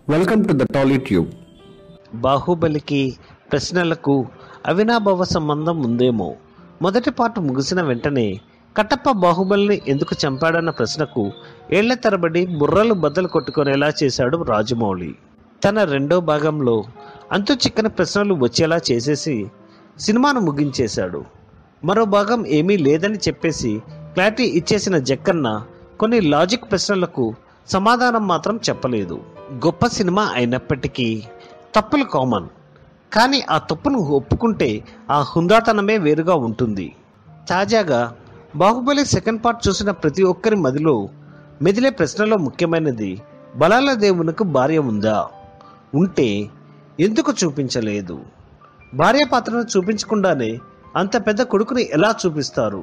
welcome to the Tolly tube బాహుబలికి ప్రశ్నలకు అవినాభావ సంబంధం ఉందేమో మొదటి పార్ట్ ముగిసిన వెంటనే కట్టప్ప బాహుబలిని ఎందుకు చంపాడన్న ప్రశ్నకు ఏళ్ల తరబడి బుర్రలు బద్దలు కొట్టుకునేలా చేశాడు రాజమౌళి తన రెండో భాగంలో అంతు చిక్కని ప్రశ్నలు వచ్చేలా చేసేసి సినిమాను ముగించేశాడు మరో భాగం ఏమీ లేదని చెప్పేసి క్లారిటీ ఇచ్చేసిన జక్కన్న కొన్ని లాజిక్ ప్రశ్నలకు సమాధానం మాత్రం చెప్పలేదు గొప్ప సినిమా అయినప్పటికీ తప్పులు కామన్ కానీ ఆ తప్పును ఒప్పుకుంటే ఆ హుందాతనమే వేరుగా ఉంటుంది తాజాగా బాహుబలి సెకండ్ పార్ట్ చూసిన ప్రతి ఒక్కరి మదిలో మెదిలే ప్రశ్నలో ముఖ్యమైనది బలాల దేవునికి భార్య ఉందా ఉంటే ఎందుకు చూపించలేదు భార్య పాత్రను చూపించకుండానే అంత పెద్ద కొడుకుని ఎలా చూపిస్తారు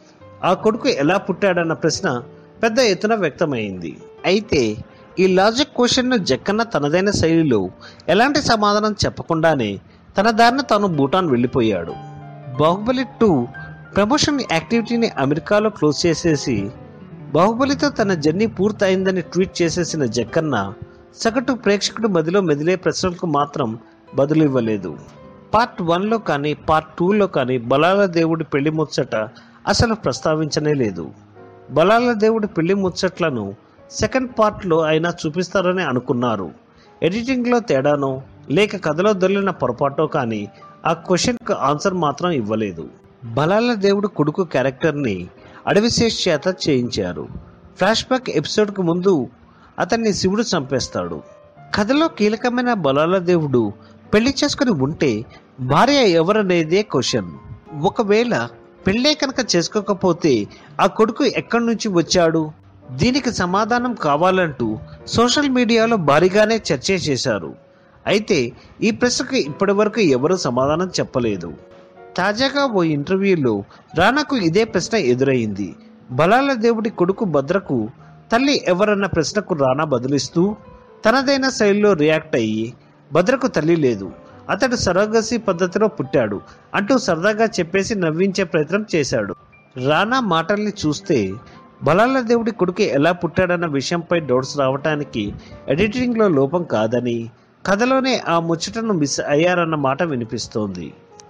ఆ కొడుకు ఎలా పుట్టాడన్న ప్రశ్న పెద్ద ఎత్తున వ్యక్తమైంది అయితే ఈ లాజిక్ క్వశ్చన్ను జక్కన్న తనదైన శైలిలో ఎలాంటి సమాధానం చెప్పకుండానే తన దారిన తాను భూటాన్ వెళ్ళిపోయాడు బాహుబలి టూ ప్రమోషన్ యాక్టివిటీని అమెరికాలో క్లోజ్ చేసేసి బాహుబలితో తన జర్నీ పూర్తయిందని ట్వీట్ చేసేసిన జక్కన్న సగటు ప్రేక్షకుడు మదిలో మెదిలే ప్రశ్నలకు మాత్రం బదులు ఇవ్వలేదు పార్ట్ వన్లో కానీ పార్ట్ టూలో కానీ బలాల దేవుడి పెళ్లి ముచ్చట అసలు ప్రస్తావించనే లేదు బలాల దేవుడి పెళ్లి ముచ్చట్లను సెకండ్ పార్ట్లో అయినా చూపిస్తారని అనుకున్నారు ఎడిటింగ్లో తేడానో లేక కథలో దొరికిన పొరపాటో కానీ ఆ క్వశ్చన్కు ఆన్సర్ మాత్రం ఇవ్వలేదు బలాల దేవుడు కొడుకు క్యారెక్టర్ని అడవిశేష్ చేత చేయించారు ఫ్లాష్ బ్యాక్ ఎపిసోడ్కు ముందు అతన్ని శివుడు చంపేస్తాడు కథలో కీలకమైన బలాల దేవుడు పెళ్లి చేసుకుని ఉంటే భార్య ఎవరనేదే క్వశ్చన్ ఒకవేళ పెళ్ళే కనుక చేసుకోకపోతే ఆ కొడుకు ఎక్కడి నుంచి వచ్చాడు దీనికి సమాధానం కావాలంటూ సోషల్ మీడియాలో భారీగానే చర్చ చేశారు అయితే ఈ ప్రశ్నకు ఇప్పటివరకు ఎవరూ సమాధానం చెప్పలేదు తాజాగా ఓ ఇంటర్వ్యూలో రానాకు ఇదే ప్రశ్న ఎదురైంది బలాల దేవుడి కొడుకు భద్రకు తల్లి ఎవరన్న ప్రశ్నకు రానా బదులిస్తూ తనదైన శైలిలో రియాక్ట్ అయ్యి భద్రకు తల్లి లేదు అతడు సరోగసి పద్ధతిలో పుట్టాడు అంటూ సరదాగా చెప్పేసి నవ్వించే ప్రయత్నం చేశాడు రానా మాటల్ని చూస్తే బలాల దేవుడి కొడుకు ఎలా పుట్టాడన్న విషయంపై డౌట్స్ రావటానికి ఎడిటింగ్లో లోపం కాదని కథలోనే ఆ ముచ్చటను మిస్ అయ్యారన్న మాట వినిపిస్తోంది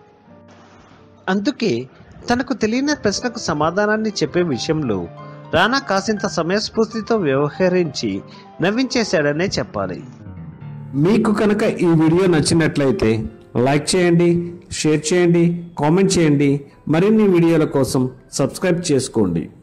అందుకే తనకు తెలియని ప్రశ్నకు సమాధానాన్ని చెప్పే విషయంలో రానా కాసింత సమయస్ఫూర్తితో వ్యవహరించి నవ్వించేశాడనే చెప్పాలి మీకు కనుక ఈ వీడియో నచ్చినట్లయితే లైక్ చేయండి షేర్ చేయండి కామెంట్ చేయండి మరిన్ని వీడియోల కోసం సబ్స్క్రైబ్ చేసుకోండి